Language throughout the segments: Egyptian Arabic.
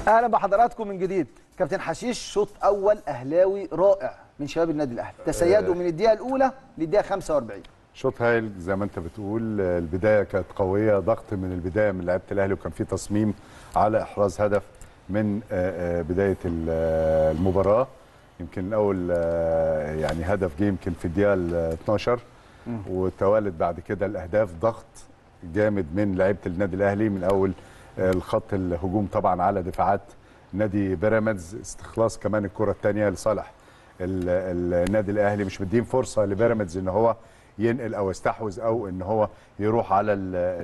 اهلا بحضراتكم من جديد كابتن حشيش شوط اول اهلاوي رائع من شباب النادي الاهلي تسيدوا من الدقيقه الاولى للدقيقه 45 شوط هايل زي ما انت بتقول البدايه كانت قويه ضغط من البدايه من لعيبه الاهلي وكان في تصميم على احراز هدف من آه، آه، بدايه ال- آه، المباراه يمكن اول آه، يعني هدف جه يمكن في الدقيقه ال 12 وتوالد بعد كده الاهداف ضغط جامد من لعيبه النادي الاهلي من اول آه، الخط الهجوم طبعا على دفاعات نادي بيراميدز استخلاص كمان الكره الثانيه لصالح ال- ال- النادي الاهلي مش مدين فرصه لبيراميدز ان هو ينقل او يستحوذ او ان هو يروح على ال-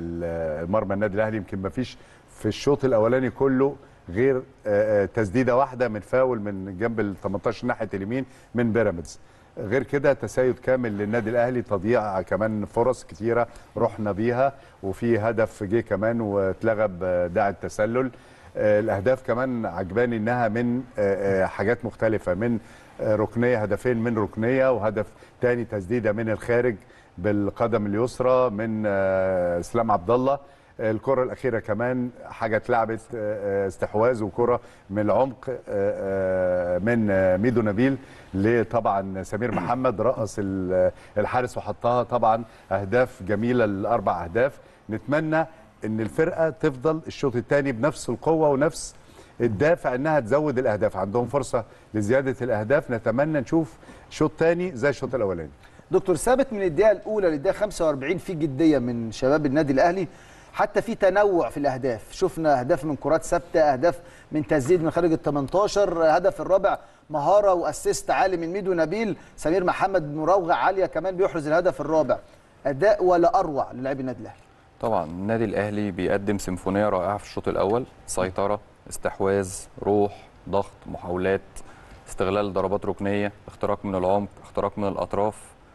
ال- مرمى النادي الاهلي يمكن ما فيش في الشوط الاولاني كله غير آه، آه، تسديده واحده من فاول من جنب ال 18 ناحيه اليمين من بيراميدز غير كده تسيد كامل للنادي الاهلي تضييع كمان فرص كتيره رحنا بيها وفي هدف جه كمان واتلغى بداعي التسلل آه، الاهداف كمان عجباني انها من آه، آه، حاجات مختلفه من آه، ركنيه هدفين من ركنيه وهدف تاني تسديده من الخارج بالقدم اليسرى من آه، اسلام عبد الله الكره الاخيره كمان حاجه اتلعبت آه، آه، استحواذ وكره من العمق آه، آه، من آه، ميدو نبيل لطبعا سمير محمد رقص ال- الحارس وحطها طبعا اهداف جميله الاربع اهداف نتمنى ان الفرقه تفضل الشوط الثاني بنفس القوه ونفس الدافع انها تزود الاهداف عندهم فرصه لزياده الاهداف نتمنى نشوف شوط ثاني زي الشوط الاولاني دكتور ثابت من الدقيقه الاولى للدقيقه 45 في جديه من شباب النادي الاهلي حتى في تنوع في الاهداف شفنا اهداف من كرات ثابته اهداف من تسديد من خارج ال 18 هدف الرابع مهاره واسيست عالي من ميدو نبيل سمير محمد مراوغه عاليه كمان بيحرز الهدف الرابع اداء ولا اروع للاعبي النادي الاهلي طبعا النادي الاهلي بيقدم سيمفونيه رائعه في الشوط الاول سيطره استحواذ روح ضغط محاولات استغلال ضربات ركنيه اختراق من العمق اختراق من الاطراف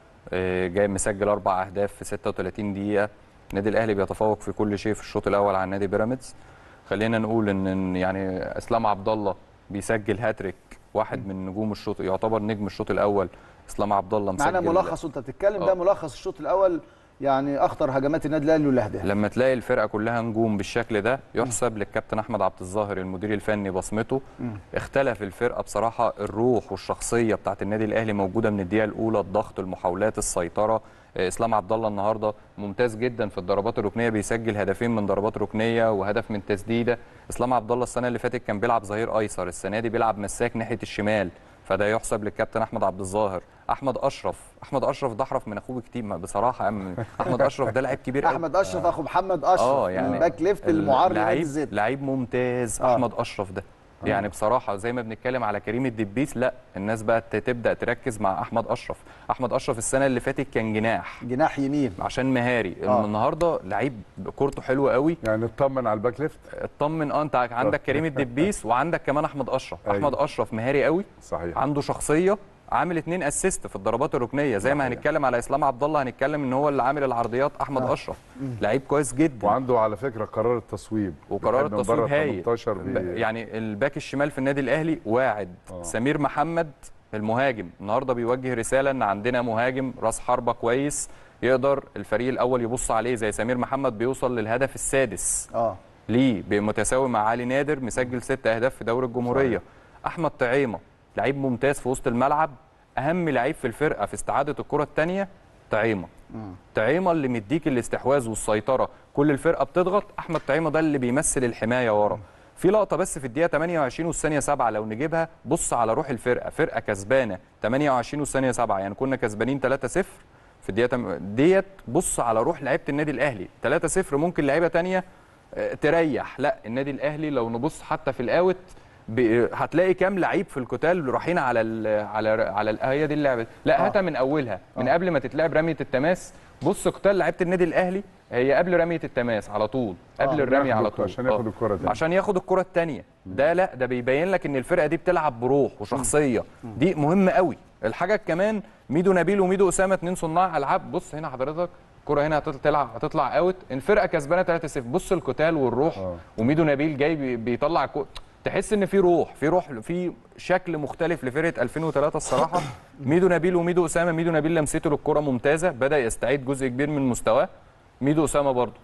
آه، جاي مسجل اربع اهداف في 36 دقيقه النادي الاهلي بيتفوق في كل شيء في الشوط الاول عن نادي بيراميدز خلينا نقول ان إن يعني اسلام عبد الله بيسجل هاتريك واحد من نجوم الشوط يعتبر نجم الشوط الاول اسلام عبد الله مسجل معانا ملخص وانت بتتكلم ده آه. ملخص الشوط الاول يعني اخطر هجمات النادي الاهلي والاهداف لما تلاقي الفرقه كلها نجوم بالشكل ده يحسب للكابتن احمد عبد الظاهر المدير الفني بصمته اختلف الفرقه بصراحه الروح والشخصيه بتاعت النادي الاهلي موجوده من الدقيقه الاولى الضغط المحاولات السيطره آه، اسلام عبد الله النهارده ممتاز جدا في الضربات الركنيه بيسجل هدفين من ضربات ركنيه وهدف من تسديده اسلام عبد الله السنه اللي فاتت كان بيلعب ظهير ايسر السنه دي بيلعب مساك ناحيه الشمال فده يحسب للكابتن احمد عبد الظاهر احمد اشرف احمد اشرف ده احرف من اخوه كتير ما بصراحه يا عم احمد اشرف ده لعيب كبير قوي احمد اشرف اخو محمد اشرف اه يعني الباك ليفت المعار لنادي لعيب الزد لعيب ممتاز آه. احمد اشرف ده يعني بصراحه زي ما بنتكلم على كريم الدبيس لا الناس بقت تبدا تركز مع احمد اشرف احمد اشرف السنه اللي فاتت كان جناح جناح يمين عشان مهاري آه. النهارده لعيب كورته حلوه قوي يعني اطمن على الباك ليفت اطمن اه انت عندك كريم الدبيس وعندك كمان احمد اشرف أيوة. احمد اشرف مهاري قوي صحيح عنده شخصيه عامل اتنين اسيست في الضربات الركنيه زي ما صحيح. هنتكلم على اسلام عبد الله هنتكلم ان هو اللي عامل العرضيات احمد آه. اشرف لعيب كويس جدا وعنده على فكره قرار التصويب وقرار بيحب من التصويب بره هايل 18 ب- بي... يعني الباك الشمال في النادي الاهلي واعد آه. سمير محمد المهاجم النهارده بيوجه رساله ان عندنا مهاجم راس حربه كويس يقدر الفريق الاول يبص عليه زي سمير محمد بيوصل للهدف السادس اه ليه بمتساوي مع علي نادر مسجل ست اهداف في دوري الجمهوريه احمد طعيمه لعيب ممتاز في وسط الملعب اهم لعيب في الفرقه في استعاده الكره الثانيه طعيمه طعيمه اللي مديك الاستحواذ والسيطره كل الفرقه بتضغط احمد طعيمه ده اللي بيمثل الحمايه ورا في لقطه بس في الدقيقه 28 والثانيه 7 لو نجيبها بص على روح الفرقه فرقه كسبانه 28 والثانيه 7 يعني كنا كسبانين 3-0 في الدقيقه تم- ديت بص على روح لعيبه النادي الاهلي 3-0 ممكن لعيبه تانية آه، تريح لا النادي الاهلي لو نبص حتى في الاوت ب- هتلاقي كام لعيب في القتال رايحين على ال على على ال- هي دي اللعبه لا هاتها من اولها من قبل ما تتلعب رميه التماس بص قتال لعيبه النادي الاهلي هي قبل رميه التماس على طول قبل آه. الرميه ياخد على الك- طول عشان ياخد آه. الكرة تاني. عشان ياخد الكره الثانيه ده لا ده بيبين لك ان الفرقه دي بتلعب بروح وشخصيه دي مهمه قوي الحاجه كمان ميدو نبيل وميدو اسامه اتنين صناع العاب بص هنا حضرتك الكره هنا هتطلع هتطلع اوت الفرقه كسبانه 3-0 بص القتال والروح آه. وميدو نبيل جاي بي- بيطلع كو... تحس ان في روح في روح في شكل مختلف لفرقه 2003 الصراحه ميدو نبيل وميدو اسامه ميدو نبيل لمسته للكره ممتازه بدا يستعيد جزء كبير من مستواه ميدو اسامه برضه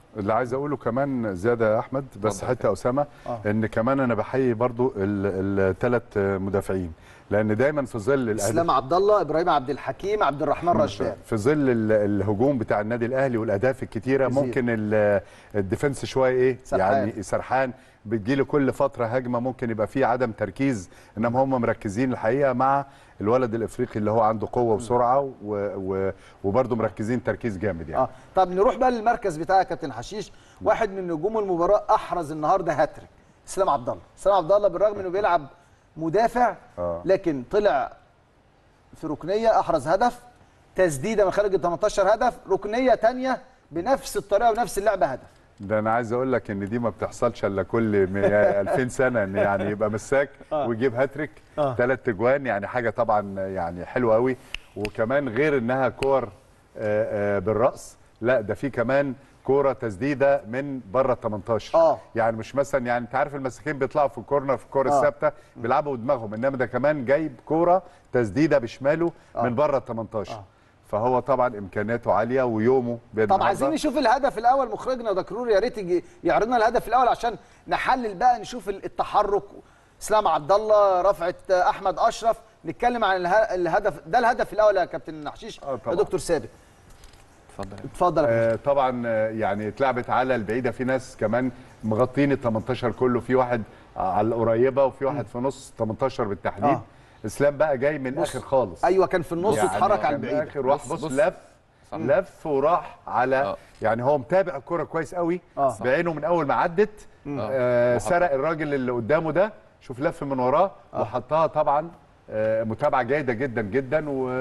اللي عايز اقوله كمان زياده يا احمد بس اتفضل. حته اسامه آه. ان كمان انا بحيي برضو الثلاث مدافعين لان دايما في ظل الاهداف اسلام عبد الله ابراهيم عبد الحكيم عبد الرحمن رشدان في ظل ال- الهجوم بتاع النادي الاهلي والاهداف الكتيره كتير. ممكن ال- الديفنس شويه ايه سرحان. يعني سرحان بتجيله كل فتره هجمه ممكن يبقى فيه عدم تركيز انما هم مركزين الحقيقه مع الولد الافريقي اللي هو عنده قوه وسرعه و- و- وبرضه مركزين تركيز جامد يعني اه طب نروح بقى للمركز بتاع يا كابتن حشيش واحد من نجوم المباراه احرز النهارده هاتريك اسلام عبد الله اسلام عبد الله بالرغم انه بيلعب مدافع آه. لكن طلع في ركنيه احرز هدف تسديده من خارج ال 18 هدف ركنيه تانية بنفس الطريقه ونفس اللعبه هدف ده انا عايز اقول لك ان دي ما بتحصلش الا كل م- 2000 سنه ان يعني يبقى مساك آه. ويجيب هاتريك آه. ثلاث تجوان يعني حاجه طبعا يعني حلوه قوي وكمان غير انها كور آه، آه، بالراس لا ده في كمان كوره تسديده من بره ال 18 آه. يعني مش مثلا يعني انت عارف المساكين بيطلعوا في الكورنر في الكوره آه. الثابته بيلعبوا بدماغهم انما ده كمان جايب كوره تسديده بشماله آه. من بره ال 18 آه. فهو طبعا امكانياته عاليه ويومه بيد طب عايزين نشوف الهدف الاول مخرجنا دكرور يا ريت يجي يعرض لنا الهدف الاول عشان نحلل بقى نشوف التحرك اسلام عبد الله رفعت احمد اشرف نتكلم عن اله- الهدف ده الهدف الاول يا كابتن حشيش آه يا طبعاً. دكتور ثابت اتفضل اتفضل يا كابتن. آه، طبعا آه، يعني اتلعبت على البعيده في ناس كمان مغطين ال 18 كله في واحد على القريبه وفي واحد في نص 18 بالتحديد آه. اسلام بقى جاي من اخر خالص ايوه كان في النص يعني اتحرك على كان البعيد اخر واحد بص- بص, بص. لف صح. لف وراح على آه. يعني هو متابع الكره كويس قوي آه. بعينه من اول ما عدت آه وحطها. سرق الراجل اللي قدامه ده شوف لف من وراه وحطها طبعا آه متابعه جيده جدا جدا و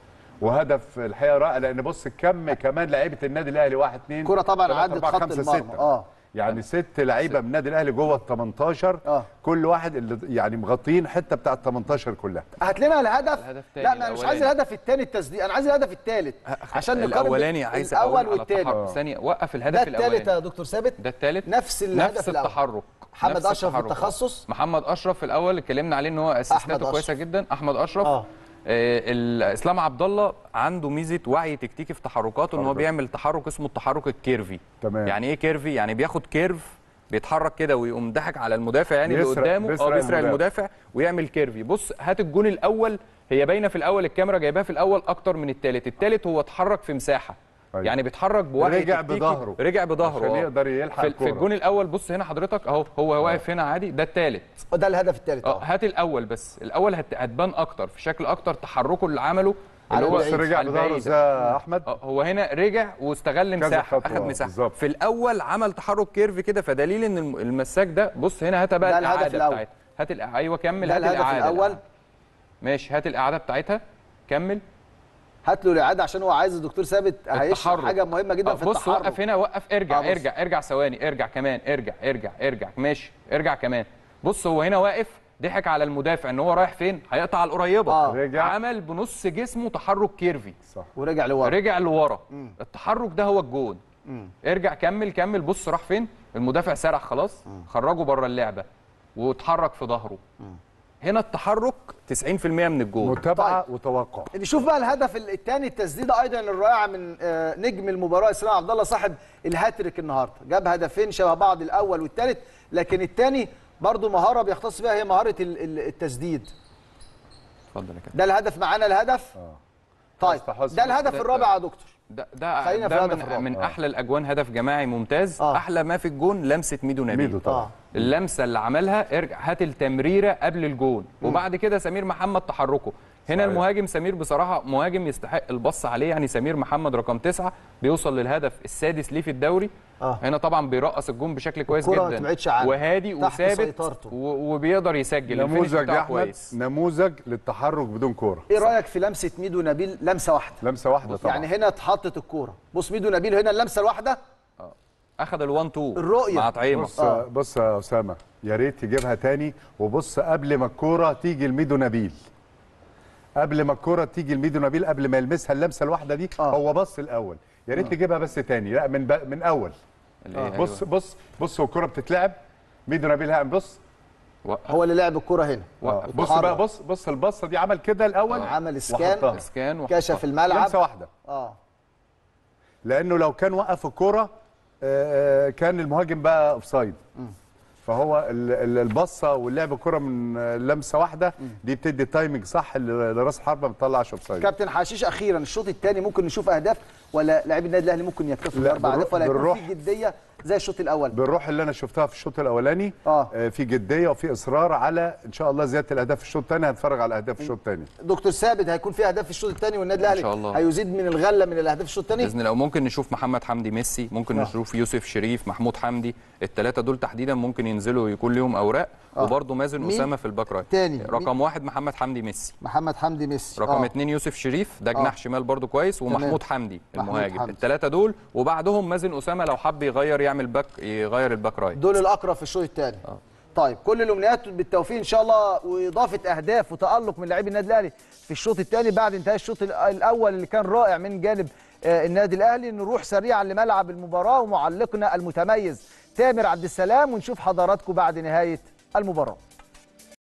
وهدف الحقيقه رائع لان بص الكم كمان لعيبه النادي الاهلي واحد اثنين كرة طبعا تلاتة، عدت أربعة، خط خمسة، المرمى. ستة. آه. يعني ست لعيبه من النادي الاهلي جوه ال 18 آه. كل واحد اللي يعني مغطين حته بتاع ال 18 كلها هات لنا الهدف الهدف التاني لا ما انا مش عايز الأولاني. الهدف الثاني التسديد انا عايز الهدف الثالث عشان نقارن الاولاني عايز الاول أقول على والثاني التحرك. ثانيه وقف ده الهدف الثالث الاولاني يا دكتور ثابت ده الثالث نفس الهدف نفس الأول. التحرك محمد نفس أشرف التحرك. بالتخصص. محمد اشرف في الاول اتكلمنا عليه ان هو أحمد اسيستاته كويسه أشرف. جدا احمد اشرف آه. آه الاسلام عبد الله عنده ميزه وعي تكتيكي في تحركاته ان هو تحرك. بيعمل تحرك اسمه التحرك الكيرفي تمام. يعني ايه كيرفي يعني بياخد كيرف بيتحرك كده ويقوم ضحك على المدافع يعني اللي بيسرق- قدامه بيسرق اه بيسرق المدافع. المدافع ويعمل كيرفي بص هات الجون الاول هي باينه في الاول الكاميرا جايباها في الاول اكتر من الثالث الثالث هو اتحرك في مساحه أيوة. يعني بيتحرك بوعي رجع تكتيكي. بظهره. رجع بظهره عشان آه. يقدر يلحق في, في الكرة. الجون الاول بص هنا حضرتك اهو هو واقف هنا عادي ده الثالث ده الهدف الثالث اه اه هات الاول بس الاول هت- هتبان اكتر في شكل اكتر تحركه اللي عمله على اللي هو بص البعيد. رجع على بظهره البعيد. ازاي يا احمد اه هو هنا رجع واستغل كذا مساحه خطوة، اخد مساحه بالظبط. في الاول عمل تحرك كيرف كده فدليل ان الم- المساك ده بص هنا هات بقى ده الهدف الاعاده الأول. بتاعتها هات الإع- ايوه كمل ده هات الهدف الاعاده الاول الإعادة. ماشي هات الاعاده بتاعتها كمل هات له الاعاده عشان هو عايز الدكتور ثابت هيشرح التحرك. حاجه مهمه جدا آه، في بص التحرك وقف هنا وقف ارجع آه، بص. ارجع ارجع ثواني ارجع كمان ارجع ارجع ارجع ماشي ارجع كمان بص هو هنا واقف ضحك على المدافع ان هو رايح فين هيقطع على القريبه آه. رجع. عمل بنص جسمه تحرك كيرفي صح ورجع لورا رجع لورا التحرك ده هو الجون ارجع كمل كمل بص راح فين المدافع سرح خلاص خرجه بره اللعبه واتحرك في ظهره هنا التحرك 90% من الجون متابعه وتوقع نشوف بقى الهدف الثاني التسديده ايضا الرائعه من آه، نجم المباراه اسلام عبد الله صاحب الهاتريك النهارده جاب هدفين شبه بعض الاول والثالث لكن الثاني برضو مهاره بيختص بها هي مهاره ال- ال- التسديد اتفضل يا كابتن ده الهدف معانا الهدف طيب حسن حسن. ده الهدف ده- الرابع يا دكتور ده ده, خلينا في ده الهدف الرابع. من, من آه. احلى الاجوان هدف جماعي ممتاز آه. احلى ما في الجون لمسه ميدو نبيل ميدو طبعا اه اللمسه اللي عملها ارجع هات التمريره قبل الجون وبعد كده سمير محمد تحركه هنا صحيح. المهاجم سمير بصراحه مهاجم يستحق البص عليه يعني سمير محمد رقم تسعة بيوصل للهدف السادس ليه في الدوري آه. هنا طبعا بيرقص الجون بشكل كويس الكرة ما جدا تبعدش عنه. وهادي تحت وثابت سيطرته. و- وبيقدر يسجل الفينش نموذج يا بتاعه احمد كويس نموذج للتحرك بدون كوره ايه رايك في لمسه ميدو نبيل لمسه واحده لمسه واحده طبعا يعني هنا اتحطت الكوره بص ميدو نبيل هنا اللمسه الواحده اخذ ال1 2 الرؤية. مع طعيمه بص آه. بص يا اسامه يا ريت تجيبها تاني وبص قبل ما الكوره تيجي لميدو نبيل قبل ما الكوره تيجي لميدو نبيل قبل ما يلمسها اللمسه الواحده دي آه. هو بص الاول يا ريت تجيبها بس تاني لا من ب... من اول اللي هي بص أيوة. بص بص والكوره بتتلعب ميدو نبيل هيعمل بص وقف. هو اللي لعب الكوره هنا آه. بص واتحرك. بقى بص بص البصه دي عمل كده الاول عمل سكان. وحطها. اسكان وحطها. كشف الملعب لمسه واحده اه لانه لو كان وقف الكوره آه، كان المهاجم بقى اوفسايد فهو ال- ال- البصه واللعب كره من آه، لمسه واحده دي بتدي تايمنج صح ل- لراس الحربه ما بتطلعش اوفسايد كابتن حشيش اخيرا الشوط الثاني ممكن نشوف اهداف ولا لاعبي النادي الاهلي ممكن يكتفوا لا، باربع بالروح- اهداف ولا يكون بالروح. في جديه زي الشوط الاول بالروح اللي انا شفتها في الشوط الاولاني آه. آه، في جديه وفي اصرار على ان شاء الله زياده الاهداف في الشوط الثاني هنتفرج على الاهداف في الشوط الثاني دكتور ثابت هيكون في اهداف في الشوط الثاني والنادي الاهلي شاء الله. هيزيد من الغله من الاهداف في الشوط الثاني باذن الله وممكن نشوف محمد حمدي ميسي ممكن آه. نشوف يوسف شريف محمود حمدي الثلاثه دول تحديدا ممكن ينزلوا يكون لهم اوراق آه. وبرده مازن مين؟ اسامه في الباك رايت تاني. رقم واحد محمد حمدي ميسي محمد حمدي ميسي رقم آه. اثنين يوسف شريف ده آه. جناح شمال برده كويس ومحمود حمدي محمود المهاجم حمدي. الثلاثه دول وبعدهم مازن اسامه لو حب يغير يعمل باك يغير الباك رايت دول الاقرب في الشوط الثاني طيب كل الامنيات بالتوفيق ان شاء الله واضافه اهداف وتالق من لاعبي النادي الاهلي في الشوط الثاني بعد انتهاء الشوط ال- الاول اللي كان رائع من جانب آه، النادي الاهلي نروح سريعا لملعب المباراه ومعلقنا المتميز تامر عبد السلام ونشوف حضراتكم بعد نهايه المباراه